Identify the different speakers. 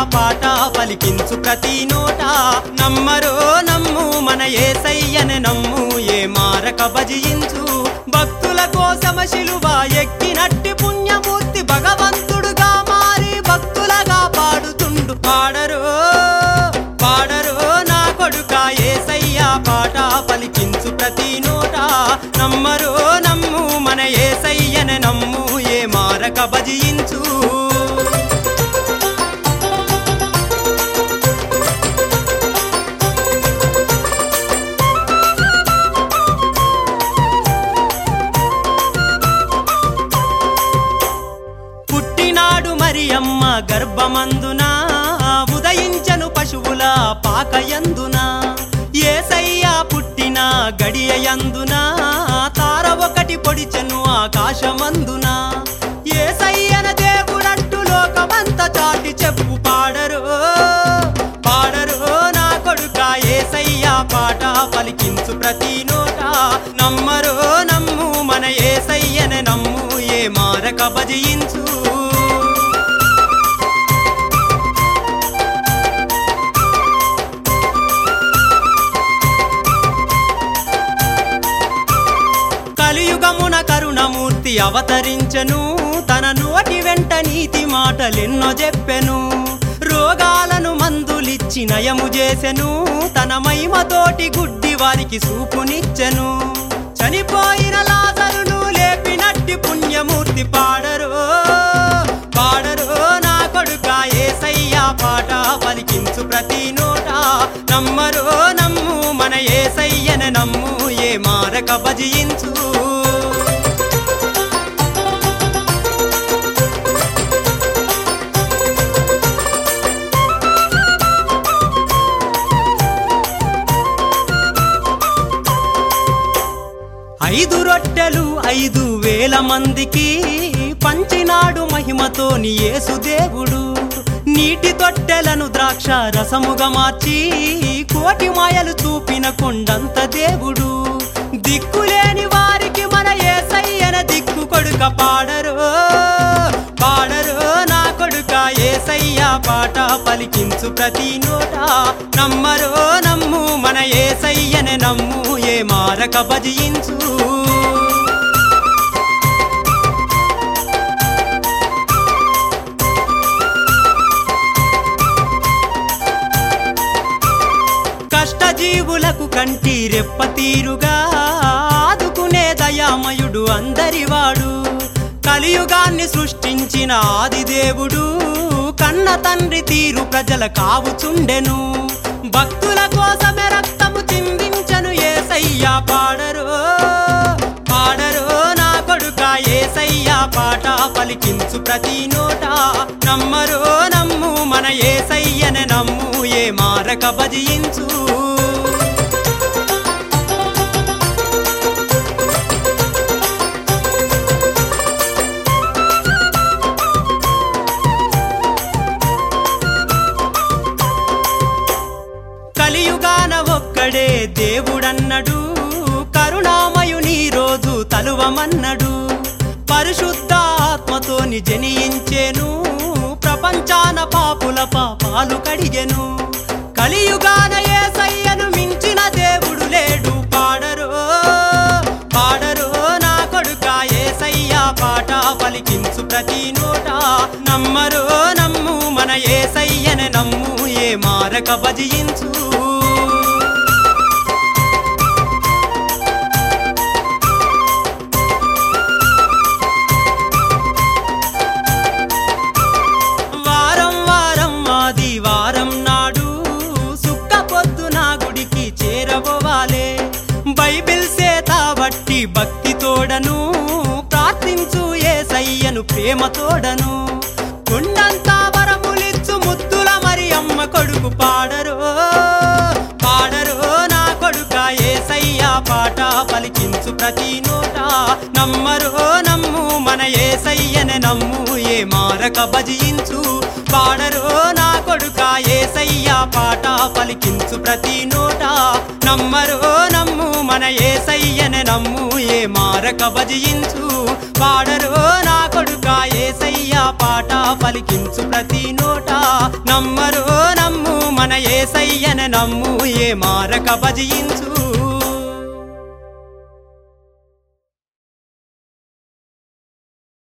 Speaker 1: పాట పలికించు ప్రతి నోట నమ్మరో నమ్ము మన ఏసయ్యని నమ్ము ఏ మారక భజించు భక్తుల కోసమ శిలువ ఎక్కినట్టి పుణ్యమూర్తి భగవంతుడుగా మారి భక్తులగా పాడుతుండు పాడరో పాడరో నా కొడుక ఏసయ్య పాట పలికించు ప్రతి నోట నమ్మరో నమ్ము మన ఏసయ్యని నమ్ము ఏ మారక భజించు పుట్టినాడు మరియమ్మ గర్భమందున ఉదయించను పశువుల పాకయందున ఏసయ్య పుట్టిన గడియయందున తార ఒకటి పొడిచెను ఆకాశమందున ఏసయ్యన దేవుడంటూ లోకమంత చాటి చెప్పు పాడరో పాడరో నా కొడుక ఏసయ్య పాట పలికించు ప్రతి నోట నమ్మరో నమ్ము మన ఏసయ్యన నమ్ము ఏ మారక భజించు కలియుగమున కరుణమూర్తి అవతరించెను తన నోటి వెంట నీతి మాటలెన్నో చెప్పెను రోగాలను మందులిచ్చి నయము చేసెను తన మహిమతోటి గుడ్డి వారికి సూపునిచ్చెను చనిపోయిన లాజరును లేపినట్టి పుణ్యమూర్తి పాడరో పాడరో నా కొడుక ఏసయ్య పాట పలికించు ప్రతి నోట నమ్మరో నమ్ము మన ఏసయ్యన నమ్ము ఏ మారక భజించు ఐదు రొట్టెలు ఐదు వేల మందికి పంచినాడు మహిమతోని యేసుదేవుడు నీటి తొట్టెలను ద్రాక్ష రసముగా మార్చి కోటి మాయలు చూపిన కొండంత దేవుడు దిక్కులేని వారికి మన ఏసయ్యన దిక్కు కొడుక పాడరో పాడరో నా కొడుక ఏసయ్య పాట పలికించు ప్రతి నోట నమ్మరో నమ్ము మన ఏసయ్యనే నమ్ము ఏ మారక భజించు కష్టజీవులకు కంటి రెప్ప తీరుగా ఆదుకునే దయామయుడు అందరివాడు కలియుగాన్ని సృష్టించిన ఆది దేవుడు కన్న తండ్రి తీరు ప్రజల కావుచుండెను భక్తుల కోసమే రక్తము చిందించను ఏసయ్యా పాడరో పాడరో నా కొడుక ఏసయ్యా పాట పలికించు ప్రతి నోట నమ్మరో నమ్ము మన ఏసయ్యన నమ్ము ఏ మారక భజించు కలియుగాన ఒక్కడే దేవుడన్నడు కరుణామయుని రోజు తలువమన్నడు పరిశుద్ధ ఆత్మతోని జనియించేను ప్రపంచాన పాపుల పాపాలు కడిగెను కలియుగాన ఏసయ్యను మించిన దేవుడు లేడు పాడరో పాడరో నా కొడుక ఏసయ్య పాట పలికించు ప్రతి నోట నమ్మరో నమ్ము మన ఏసయ్యన నమ్ము ఏ మారక భజించు వారం వారం ఆదివారం నాడు సుక్క పొద్దున గుడికి చేరబోవాలే బైబిల్ సేత బట్టి భక్తి తోడను ప్రార్థించు ఏసయ్యను ప్రేమ తోడను కొండంతా వరములిచ్చు ముద్దుల మరి అమ్మ కొడుకు పాడరో పాడరో నా కొడుక ఏసయ్య పాట పలికించు ప్రతి నోట నమ్మరో నమ్ము మన ఏసయ్యనే నమ్ము ఏ మారక భజించు పాడరో నా కొడుక ఏసయ్య పాట పలికించు ప్రతి నోట నమ్మరో నమ్ము మన ఏసయ్యనే నమ్ము ఏ మారక భజించు పాడరో నా కొడుక ఏసయ్య పాట పలికించు ప్రతి నోట నమ్మ దమ్ము ఏ మారక భజించు